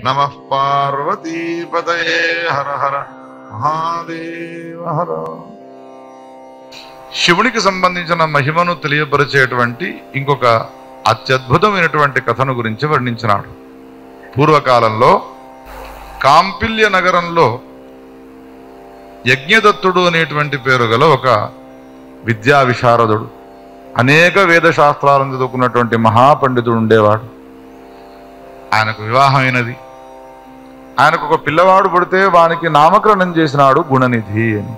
నమ పార్వతీపతయే హర హర మహాదేవ హర శివునికి సంబంధించిన మహిమను తెలియపరిచేటువంటి ఇంకొక అత్యద్భుతమైనటువంటి కథను గురించి వర్ణించినాడు పూర్వకాలంలో కాంపిల్య నగరంలో యజ్ఞదత్తుడు అనేటువంటి పేరు గల ఒక విద్యా విశారదుడు అనేక వేద శాస్త్రాలను చదువుకున్నటువంటి మహాపండితుడు ఉండేవాడు ఆయనకు వివాహమైనది ఆయనకు ఒక పిల్లవాడు పుడితే వానికి నామకరణం చేసినాడు గుణనిధి అని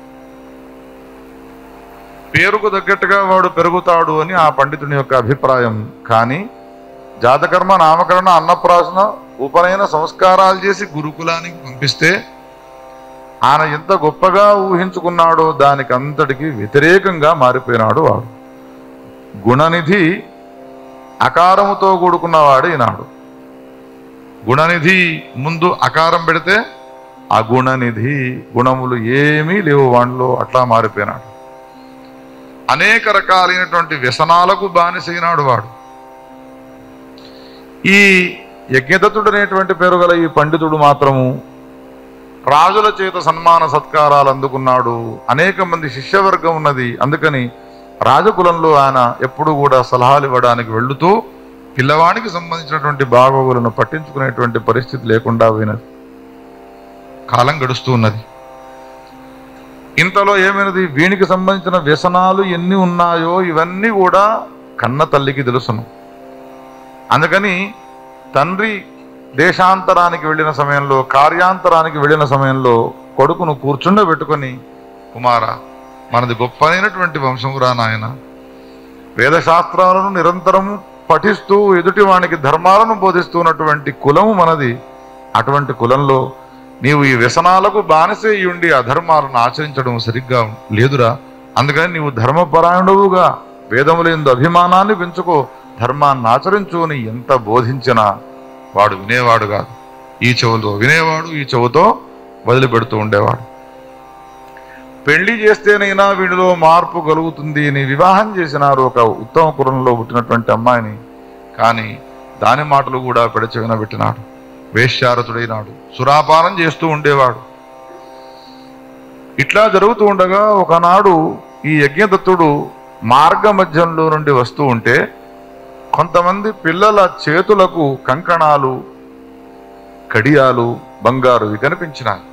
పేరుకు తగ్గట్టుగా వాడు పెరుగుతాడు అని ఆ పండితుని యొక్క అభిప్రాయం కానీ జాతకర్మ నామకరణ అన్నప్రాసన ఉపనయన సంస్కారాలు చేసి గురుకులానికి పంపిస్తే ఆయన ఎంత గొప్పగా ఊహించుకున్నాడో దానికి అంతటికి వ్యతిరేకంగా మారిపోయినాడు వాడు గుణనిధి అకారముతో కూడుకున్నవాడు ఈనాడు గుణనిధి ముందు అకారం పెడితే అగుణనిధి గుణములు ఏమీ లేవు వాడిలో అట్లా మారిపోయినాడు అనేక రకాలైనటువంటి వ్యసనాలకు బానిసైనాడు వాడు ఈ యజ్ఞదత్తుడు అనేటువంటి పేరు గల ఈ పండితుడు మాత్రము రాజుల చేత సన్మాన సత్కారాలు అందుకున్నాడు అనేక మంది శిష్యవర్గం ఉన్నది అందుకని రాజకులంలో ఆయన ఎప్పుడు కూడా సలహాలు ఇవ్వడానికి వెళుతూ పిల్లవానికి సంబంధించినటువంటి బాగోగులను పట్టించుకునేటువంటి పరిస్థితి లేకుండా పోయినది కాలం గడుస్తూ ఉన్నది ఇంతలో ఏమైనది వీనికి సంబంధించిన వ్యసనాలు ఎన్ని ఉన్నాయో ఇవన్నీ కూడా కన్న తల్లికి తెలుసును అందుకని తండ్రి దేశాంతరానికి వెళ్ళిన సమయంలో కార్యాంతరానికి వెళ్ళిన సమయంలో కొడుకును కూర్చుండబెట్టుకొని కుమార మనది గొప్పనైనటువంటి వంశమురా నాయన వేదశాస్త్రాలను నిరంతరం పఠిస్తూ ఎదుటి వానికి ధర్మాలను బోధిస్తున్నటువంటి కులము మనది అటువంటి కులంలో నీవు ఈ వ్యసనాలకు బానిసే ఉండి అధర్మాలను ఆచరించడం సరిగ్గా లేదురా అందుకని నీవు ధర్మపరాయణుడుగా వేదములందు అభిమానాన్ని పెంచుకో ధర్మాన్ని ఆచరించు అని ఎంత బోధించినా వాడు వినేవాడు కాదు ఈ చెవుతో వినేవాడు ఈ చెవుతో వదిలిపెడుతూ ఉండేవాడు పెళ్లి చేస్తేనైనా వీడిలో మార్పు కలుగుతుంది అని వివాహం చేసినారు ఒక ఉత్తమ కులంలో పుట్టినటువంటి అమ్మాయిని కానీ దాని మాటలు కూడా పెడచెవిన పెట్టినాడు వేశ్యారతుడైనాడు సురాపానం చేస్తూ ఉండేవాడు ఇట్లా జరుగుతూ ఉండగా ఒకనాడు ఈ యజ్ఞదత్తుడు మార్గ మధ్యంలో నుండి వస్తూ ఉంటే కొంతమంది పిల్లల చేతులకు కంకణాలు కడియాలు బంగారు ఇవి కనిపించినాయి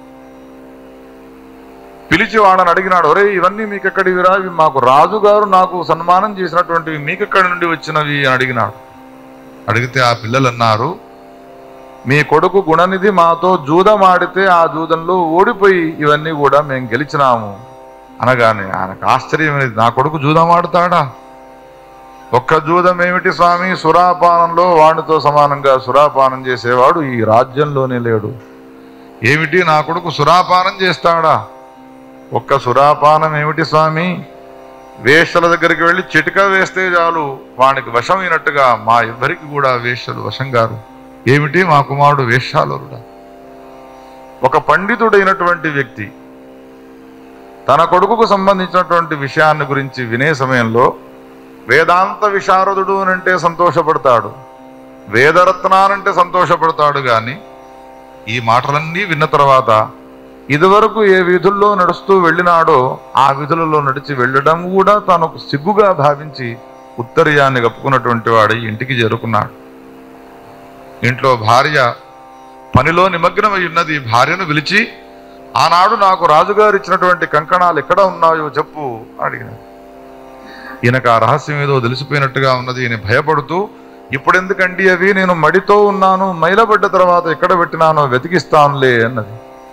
పిలిచి వాడని అడిగినాడు ఒరే ఇవన్నీ మీకెక్కడివిరా ఇవి మాకు రాజుగారు నాకు సన్మానం చేసినటువంటివి మీకెక్కడి నుండి వచ్చినవి అని అడిగినాడు అడిగితే ఆ పిల్లలు అన్నారు మీ కొడుకు గుణనిధి మాతో జూదం ఆడితే ఆ జూదంలో ఓడిపోయి ఇవన్నీ కూడా మేము గెలిచినాము అనగానే ఆయనకు ఆశ్చర్యమైనది నా కొడుకు జూదం ఆడుతాడా ఒక్క జూదం ఏమిటి స్వామి సురాపానంలో వాడితో సమానంగా సురాపానం చేసేవాడు ఈ రాజ్యంలోనే లేడు ఏమిటి నా కొడుకు సురాపానం చేస్తాడా ఒక్క సురాపానం ఏమిటి స్వామి వేశ్యల దగ్గరికి వెళ్ళి చిటిక వేస్తే చాలు వానికి వశమైనట్టుగా మా ఇద్దరికి కూడా వేశ్యలు వశం గారు ఏమిటి మా కుమారుడు వేశ్యాలురుడా ఒక పండితుడైనటువంటి వ్యక్తి తన కొడుకుకు సంబంధించినటువంటి విషయాన్ని గురించి వినే సమయంలో వేదాంత విశారదుడు అనంటే సంతోషపడతాడు వేదరత్నానంటే సంతోషపడతాడు గాని ఈ మాటలన్నీ విన్న తర్వాత ఇదివరకు ఏ వీధుల్లో నడుస్తూ వెళ్ళినాడో ఆ వీధులలో నడిచి వెళ్ళడం కూడా తను సిగ్గుగా భావించి ఉత్తరీయాన్ని కప్పుకున్నటువంటి వాడి ఇంటికి చేరుకున్నాడు ఇంట్లో భార్య పనిలో నిమగ్నమై ఉన్నది భార్యను పిలిచి ఆనాడు నాకు రాజుగారు ఇచ్చినటువంటి కంకణాలు ఎక్కడ ఉన్నాయో చెప్పు అడిగినాడు ఈయనకు ఆ రహస్యం ఏదో తెలిసిపోయినట్టుగా ఉన్నది ఈయన భయపడుతూ ఇప్పుడెందుకండి అవి నేను మడితో ఉన్నాను మైలబడ్డ తర్వాత ఎక్కడ పెట్టినానో వెతికిస్తానులే అన్నది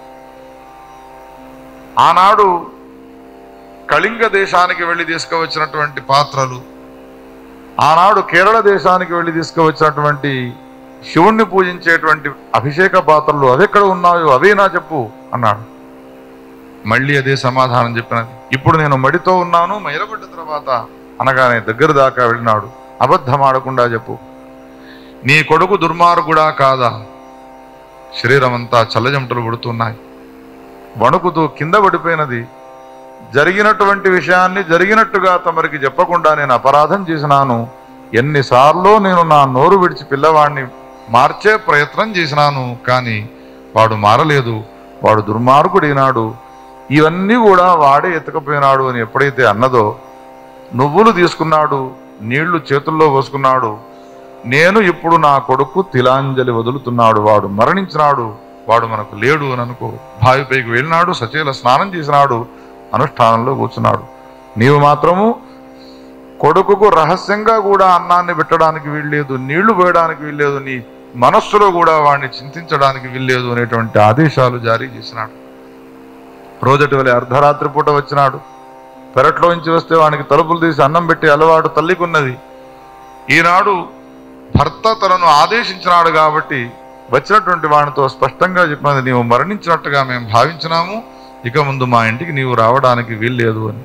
ఆనాడు కళింగ దేశానికి వెళ్ళి తీసుకువచ్చినటువంటి పాత్రలు ఆనాడు కేరళ దేశానికి వెళ్ళి తీసుకువచ్చినటువంటి శివుణ్ణి పూజించేటువంటి అభిషేక పాత్రలు అవి ఎక్కడ ఉన్నాయో అవే నా చెప్పు అన్నాడు మళ్ళీ అదే సమాధానం చెప్పినది ఇప్పుడు నేను మడితో ఉన్నాను మైలబడ్డ తర్వాత అనగానే దగ్గర దాకా వెళ్ళినాడు అబద్ధం ఆడకుండా చెప్పు నీ కొడుకు దుర్మార్గుడా కాదా శరీరం అంతా చల్లజమటలు పడుతున్నాయి వణుకుతూ కింద పడిపోయినది జరిగినటువంటి విషయాన్ని జరిగినట్టుగా తమరికి చెప్పకుండా నేను అపరాధం చేసినాను ఎన్నిసార్లు నేను నా నోరు విడిచి పిల్లవాడిని మార్చే ప్రయత్నం చేసినాను కానీ వాడు మారలేదు వాడు దుర్మార్గుడైనాడు ఇవన్నీ కూడా వాడే ఎత్తుకపోయినాడు అని ఎప్పుడైతే అన్నదో నువ్వులు తీసుకున్నాడు నీళ్లు చేతుల్లో పోసుకున్నాడు నేను ఇప్పుడు నా కొడుకు తిలాంజలి వదులుతున్నాడు వాడు మరణించినాడు వాడు మనకు లేడు అని అనుకో బావిపైకి వెళ్ళినాడు సచేల స్నానం చేసినాడు అనుష్ఠానంలో కూర్చున్నాడు నీవు మాత్రము కొడుకుకు రహస్యంగా కూడా అన్నాన్ని పెట్టడానికి వీల్లేదు నీళ్లు పోయడానికి వీల్లేదు నీ మనస్సులో కూడా వాడిని చింతించడానికి వీల్లేదు అనేటువంటి ఆదేశాలు జారీ చేసినాడు రోజటి వలె అర్ధరాత్రి పూట వచ్చినాడు పెరట్లో నుంచి వస్తే వానికి తలుపులు తీసి అన్నం పెట్టి అలవాటు తల్లికున్నది ఈనాడు భర్త తనను ఆదేశించినాడు కాబట్టి వచ్చినటువంటి వానితో స్పష్టంగా చెప్పినది నీవు మరణించినట్టుగా మేము భావించినాము ఇక ముందు మా ఇంటికి నీవు రావడానికి వీల్లేదు అని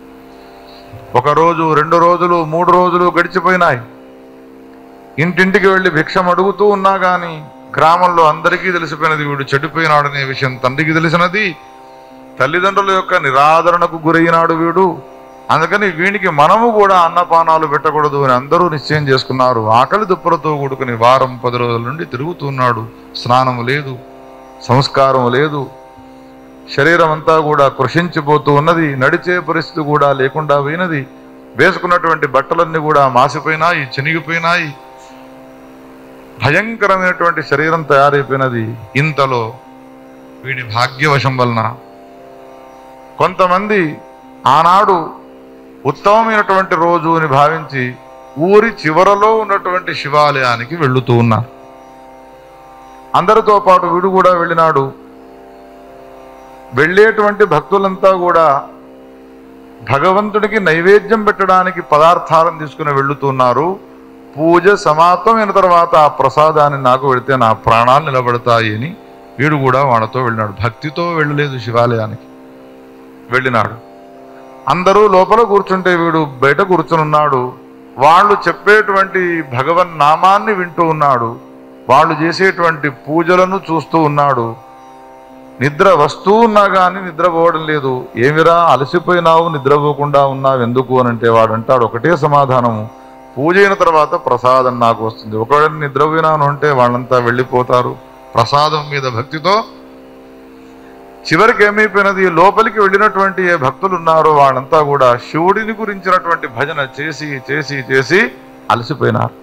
ఒక రోజు రెండు రోజులు మూడు రోజులు గడిచిపోయినాయి ఇంటింటికి వెళ్ళి భిక్షం అడుగుతూ ఉన్నా గాని గ్రామంలో అందరికీ తెలిసిపోయినది వీడు చెడిపోయినాడనే విషయం తండ్రికి తెలిసినది తల్లిదండ్రుల యొక్క నిరాదరణకు గురైనాడు వీడు అందుకని వీనికి మనము కూడా అన్నపానాలు పెట్టకూడదు అని అందరూ నిశ్చయం చేసుకున్నారు ఆకలి దుప్పలతో కూడుకుని వారం పది రోజుల నుండి తిరుగుతున్నాడు స్నానము లేదు సంస్కారం లేదు శరీరం అంతా కూడా కృషించిపోతూ ఉన్నది నడిచే పరిస్థితి కూడా లేకుండా పోయినది వేసుకున్నటువంటి బట్టలన్నీ కూడా మాసిపోయినాయి చినిగిపోయినాయి భయంకరమైనటువంటి శరీరం తయారైపోయినది ఇంతలో వీడి భాగ్యవశం వలన కొంతమంది ఆనాడు ఉత్తమమైనటువంటి రోజు అని భావించి ఊరి చివరలో ఉన్నటువంటి శివాలయానికి వెళుతూ ఉన్నారు అందరితో పాటు వీడు కూడా వెళ్ళినాడు వెళ్ళేటువంటి భక్తులంతా కూడా భగవంతుడికి నైవేద్యం పెట్టడానికి పదార్థాలను తీసుకుని వెళుతున్నారు పూజ సమాప్తమైన తర్వాత ఆ ప్రసాదాన్ని నాకు వెళితే నా ప్రాణాలు నిలబడతాయి అని వీడు కూడా వాళ్ళతో వెళ్ళినాడు భక్తితో వెళ్ళలేదు శివాలయానికి వెళ్ళినాడు అందరూ లోపల కూర్చుంటే వీడు బయట కూర్చునున్నాడు వాళ్ళు చెప్పేటువంటి భగవన్ నామాన్ని వింటూ ఉన్నాడు వాళ్ళు చేసేటువంటి పూజలను చూస్తూ ఉన్నాడు నిద్ర వస్తూ ఉన్నా కానీ నిద్రపోవడం లేదు ఏమిరా అలసిపోయినావు నిద్రపోకుండా ఉన్నావు ఎందుకు అని అంటే వాడు అంటాడు ఒకటే సమాధానము పూజ అయిన తర్వాత ప్రసాదం నాకు వస్తుంది ఒకవేళ నిద్రపోయినాను అంటే వాళ్ళంతా వెళ్ళిపోతారు ప్రసాదం మీద భక్తితో చివరికి ఏమైపోయినది లోపలికి వెళ్ళినటువంటి ఏ భక్తులు ఉన్నారో వాళ్ళంతా కూడా శివుడిని గురించినటువంటి భజన చేసి చేసి చేసి అలసిపోయినారు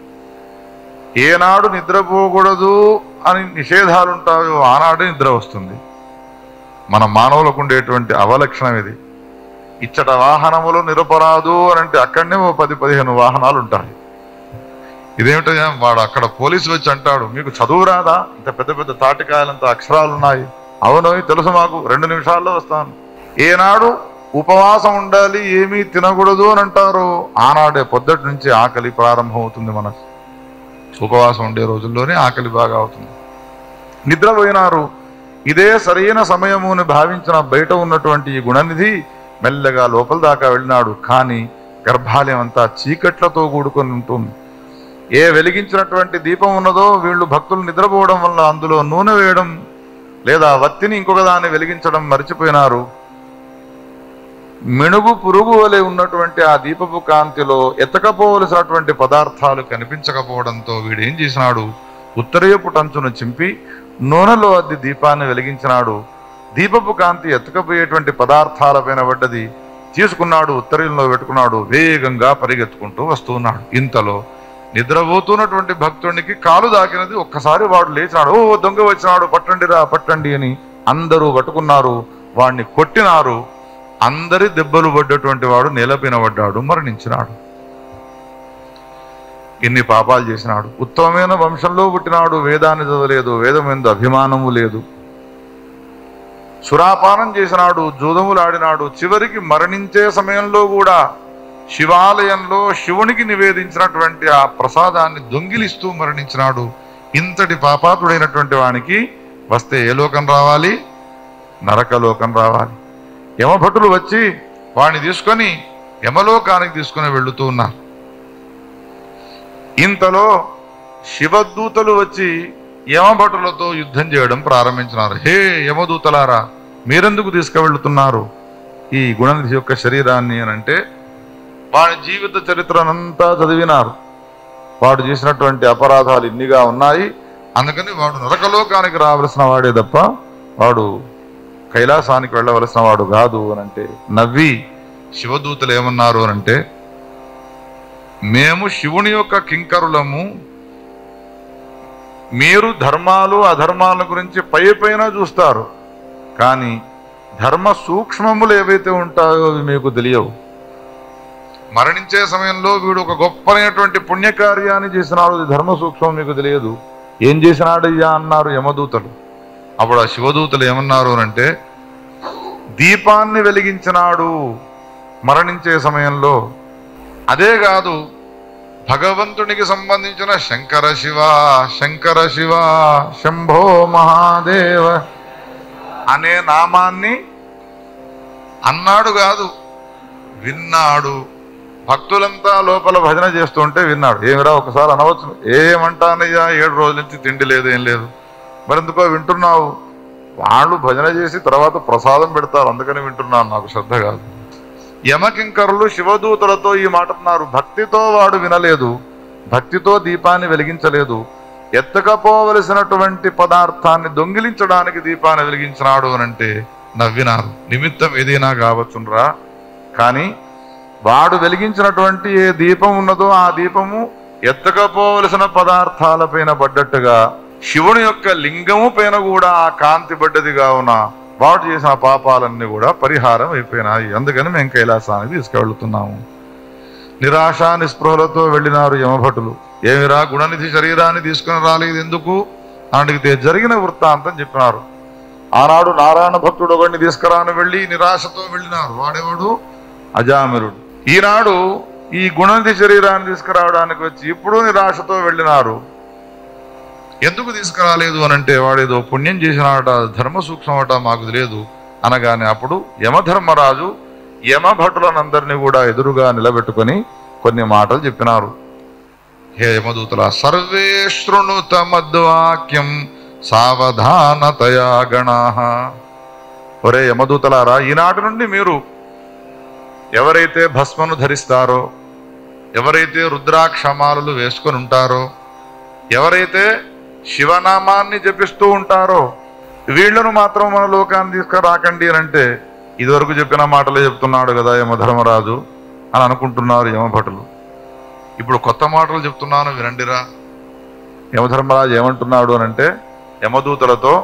ఏనాడు నిద్రపోకూడదు అని నిషేధాలు ఉంటాయో ఆనాడే నిద్ర వస్తుంది మన మానవులకు ఉండేటువంటి అవలక్షణం ఇది ఇచ్చట వాహనములు నిరపరాదు అని అంటే అక్కడనే ఓ పది పదిహేను వాహనాలు ఉంటాయి ఇదేమిటయ్యా వాడు అక్కడ పోలీసు వచ్చి అంటాడు మీకు చదువు రాదా ఇంత పెద్ద పెద్ద తాటికాయలంత అక్షరాలు ఉన్నాయి అవును తెలుసు మాకు రెండు నిమిషాల్లో వస్తాను ఏనాడు ఉపవాసం ఉండాలి ఏమీ తినకూడదు అని అంటారు ఆనాడే పొద్దుటి నుంచి ఆకలి ప్రారంభం అవుతుంది మనకు ఉపవాసం ఉండే రోజుల్లోనే ఆకలి బాగా అవుతుంది నిద్రపోయినారు ఇదే సరైన సమయము అని భావించిన బయట ఉన్నటువంటి ఈ గుణనిధి మెల్లగా లోపల దాకా వెళ్ళినాడు కానీ గర్భాలయం అంతా చీకట్లతో కూడుకొని ఉంటుంది ఏ వెలిగించినటువంటి దీపం ఉన్నదో వీళ్ళు భక్తులు నిద్రపోవడం వల్ల అందులో నూనె వేయడం లేదా వత్తిని ఇంకొక దాన్ని వెలిగించడం మర్చిపోయినారు మిణుగు పురుగు వలె ఉన్నటువంటి ఆ దీపపు కాంతిలో ఎత్తకపోవలసినటువంటి పదార్థాలు కనిపించకపోవడంతో వీడు ఏం చేసినాడు ఉత్తరేయపు టంచును చింపి నూనెలో అద్ది దీపాన్ని వెలిగించినాడు దీపపు కాంతి ఎత్తకపోయేటువంటి పదార్థాలపైన పడ్డది తీసుకున్నాడు ఉత్తరీయంలో పెట్టుకున్నాడు వేగంగా పరిగెత్తుకుంటూ వస్తున్నాడు ఇంతలో నిద్రపోతున్నటువంటి భక్తునికి కాలు దాకినది ఒక్కసారి వాడు లేచినాడు ఓ దొంగ వచ్చినాడు పట్టండిరా పట్టండి అని అందరూ పట్టుకున్నారు వాణ్ణి కొట్టినారు అందరి దెబ్బలు పడ్డటువంటి వాడు నేలపైన పడ్డాడు మరణించినాడు ఇన్ని పాపాలు చేసినాడు ఉత్తమమైన వంశంలో పుట్టినాడు వేదాన్ని చదవలేదు వేదం ఎందు అభిమానము లేదు సురాపానం చేసినాడు జూదములాడినాడు చివరికి మరణించే సమయంలో కూడా శివాలయంలో శివునికి నివేదించినటువంటి ఆ ప్రసాదాన్ని దొంగిలిస్తూ మరణించినాడు ఇంతటి పాపాతుడైనటువంటి వానికి వస్తే ఏ లోకం రావాలి నరకలోకం రావాలి యమభటులు వచ్చి వాడిని తీసుకొని యమలోకానికి తీసుకొని వెళుతూ ఉన్నారు ఇంతలో శివదూతలు వచ్చి యమభటులతో యుద్ధం చేయడం ప్రారంభించినారు హే యమదూతలారా మీరెందుకు తీసుకువెళ్తున్నారు ఈ గుణనిధి యొక్క శరీరాన్ని అని అంటే వాడి జీవిత చరిత్రనంతా చదివినారు వాడు చేసినటువంటి అపరాధాలు ఇన్నిగా ఉన్నాయి అందుకని వాడు నరకలోకానికి రావలసిన వాడే తప్ప వాడు కైలాసానికి వెళ్ళవలసిన వాడు కాదు అని అంటే నవ్వి శివదూతలు ఏమన్నారు అని అంటే మేము శివుని యొక్క కింకరులము మీరు ధర్మాలు అధర్మాల గురించి పై పైన చూస్తారు కానీ ధర్మ సూక్ష్మములు ఏవైతే ఉంటాయో అవి మీకు తెలియవు మరణించే సమయంలో వీడు ఒక గొప్పనైనటువంటి పుణ్యకార్యాన్ని చేసినాడు అది ధర్మ సూక్ష్మం మీకు తెలియదు ఏం చేసినాడయ్యా అన్నారు యమదూతలు అప్పుడు ఆ శివదూతలు ఏమన్నారు అని అంటే దీపాన్ని వెలిగించినాడు మరణించే సమయంలో అదే కాదు భగవంతునికి సంబంధించిన శంకర శివ శంకర శివ శంభో మహాదేవ అనే నామాన్ని అన్నాడు కాదు విన్నాడు భక్తులంతా లోపల భజన చేస్తుంటే విన్నాడు ఏమిరా ఒకసారి అనవచ్చు ఏమంటానయ్యా ఏడు రోజుల నుంచి తిండి లేదు ఏం లేదు మరెందుకో వింటున్నావు వాళ్ళు భజన చేసి తర్వాత ప్రసాదం పెడతారు అందుకని వింటున్నాను నాకు శ్రద్ధ కాదు యమకింకరులు శివదూతలతో ఈ మాట అన్నారు భక్తితో వాడు వినలేదు భక్తితో దీపాన్ని వెలిగించలేదు ఎత్తకపోవలసినటువంటి పదార్థాన్ని దొంగిలించడానికి దీపాన్ని వెలిగించినాడు అని అంటే నవ్వినారు నిమిత్తం ఏదైనా కావచ్చునరా కానీ వాడు వెలిగించినటువంటి ఏ దీపం ఉన్నదో ఆ దీపము ఎత్తకపోవలసిన పదార్థాలపైన పడ్డట్టుగా శివుని యొక్క లింగము పైన కూడా ఆ కాంతి పడ్డది కావున వాడు చేసిన పాపాలన్నీ కూడా పరిహారం అయిపోయినాయి అందుకని మేము కైలాసానికి తీసుకెళ్తున్నాము నిరాశ నిస్పృహలతో వెళ్ళినారు యమభటులు ఏమిరా గుణనిధి శరీరాన్ని తీసుకుని రాలేదు ఎందుకు అని అడిగితే జరిగిన వృత్తాంతం చెప్పినారు ఆనాడు నారాయణ భక్తుడు ఒకడిని తీసుకురాని వెళ్ళి నిరాశతో వెళ్ళినారు వాడెవడు అజామిరుడు ఈనాడు ఈ గుణనిధి శరీరాన్ని తీసుకురావడానికి వచ్చి ఇప్పుడు నిరాశతో వెళ్ళినారు ఎందుకు తీసుకురాలేదు అని అంటే వాడేదో పుణ్యం చేసినాట ధర్మ సూక్ష్మమట మాకు తెలియదు అనగానే అప్పుడు యమధర్మరాజు యమభటులనందరినీ కూడా ఎదురుగా నిలబెట్టుకొని కొన్ని మాటలు చెప్పినారు హే యమదూతల సర్వే శృణుత మద్వాక్యం సావధానతయా గణాః ఒరే యమదూతలారా ఈనాటి నుండి మీరు ఎవరైతే భస్మను ధరిస్తారో ఎవరైతే రుద్రాక్షమాలలు వేసుకొని ఉంటారో ఎవరైతే శివనామాన్ని జపిస్తూ ఉంటారో వీళ్ళను మాత్రం మన లోకాన్ని తీసుకురాకండి అని అంటే ఇదివరకు చెప్పిన మాటలే చెప్తున్నాడు కదా యమధర్మరాజు అని అనుకుంటున్నారు యమభటులు ఇప్పుడు కొత్త మాటలు చెప్తున్నాను వినండిరా యమధర్మరాజు ఏమంటున్నాడు అని అంటే యమదూతలతో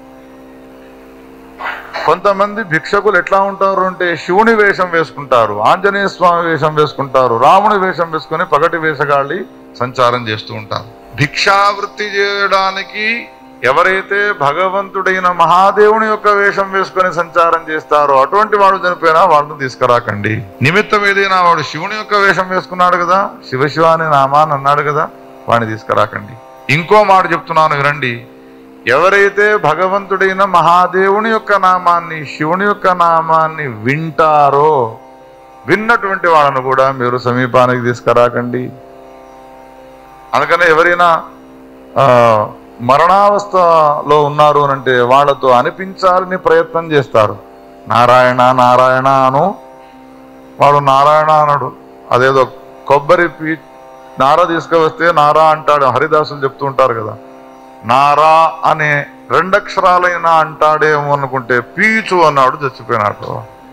కొంతమంది భిక్షకులు ఎట్లా ఉంటారు అంటే శివుని వేషం వేసుకుంటారు ఆంజనేయ స్వామి వేషం వేసుకుంటారు రాముని వేషం వేసుకొని పగటి వేషగాళ్ళి సంచారం చేస్తూ ఉంటారు భిక్షావృత్తి చేయడానికి ఎవరైతే భగవంతుడైన మహాదేవుని యొక్క వేషం వేసుకొని సంచారం చేస్తారో అటువంటి వాడు చనిపోయినా వాళ్ళని తీసుకురాకండి నిమిత్తం ఏదైనా వాడు శివుని యొక్క వేషం వేసుకున్నాడు కదా శివశివ అనే నామాన్ని అన్నాడు కదా వాడిని తీసుకురాకండి ఇంకో మాట చెప్తున్నాను వినండి ఎవరైతే భగవంతుడైన మహాదేవుని యొక్క నామాన్ని శివుని యొక్క నామాన్ని వింటారో విన్నటువంటి వాళ్ళను కూడా మీరు సమీపానికి తీసుకురాకండి అందుకనే ఎవరైనా ఆ, మరణావస్థలో ఉన్నారు అని అంటే వాళ్ళతో అనిపించాలని ప్రయత్నం చేస్తారు నారాయణ నారాయణ అను వాడు నారాయణ అనడు అదేదో కొబ్బరి పీ నార తీసుకువస్తే నారా అంటాడు హరిదాసులు చెప్తూ ఉంటారు కదా నారా అనే రెండక్షరాలైనా అంటాడేమో అనుకుంటే పీచు అన్నాడు చచ్చిపోయినాడు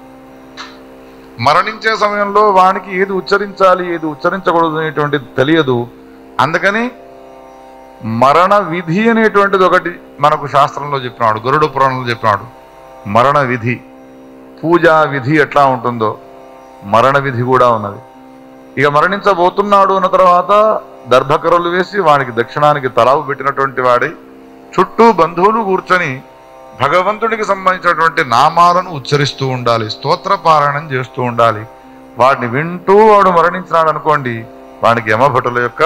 మరణించే సమయంలో వానికి ఏది ఉచ్చరించాలి ఏది ఉచ్చరించకూడదు అనేటువంటిది తెలియదు అందుకని మరణ విధి అనేటువంటిది ఒకటి మనకు శాస్త్రంలో చెప్పినాడు గరుడ పురాణంలో చెప్పినాడు మరణ విధి పూజా విధి ఎట్లా ఉంటుందో మరణ విధి కూడా ఉన్నది ఇక మరణించబోతున్నాడు అన్న తర్వాత దర్భకరలు వేసి వానికి దక్షిణానికి తలావు పెట్టినటువంటి వాడి చుట్టూ బంధువులు కూర్చొని భగవంతుడికి సంబంధించినటువంటి నామాలను ఉచ్చరిస్తూ ఉండాలి స్తోత్ర పారాయణం చేస్తూ ఉండాలి వాడిని వింటూ వాడు మరణించినాడు అనుకోండి వానికి యమభటుల యొక్క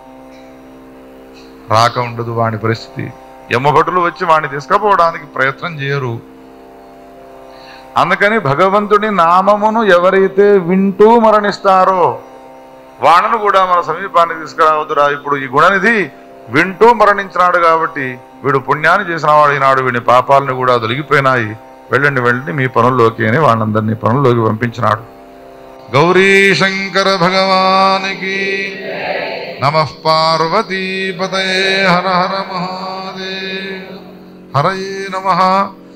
రాక ఉండదు వాని పరిస్థితి యమభటులు వచ్చి వాడిని తీసుకుపోవడానికి ప్రయత్నం చేయరు అందుకని భగవంతుడి నామమును ఎవరైతే వింటూ మరణిస్తారో వాళ్ళను కూడా మన సమీపానికి తీసుకురావద్దురా ఇప్పుడు ఈ గుణనిధి వింటూ మరణించినాడు కాబట్టి వీడు పుణ్యాన్ని చేసిన వాడు ఈనాడు వీడి పాపాలను కూడా తొలగిపోయినాయి వెళ్ళండి వెళ్ళండి మీ పనుల్లోకి అని వాళ్ళందరినీ పనుల్లోకి పంపించినాడు గౌరీ శంకర భగవానికి నమ పార్వతీపతయే హర హర మహాదేవ హరయే నమ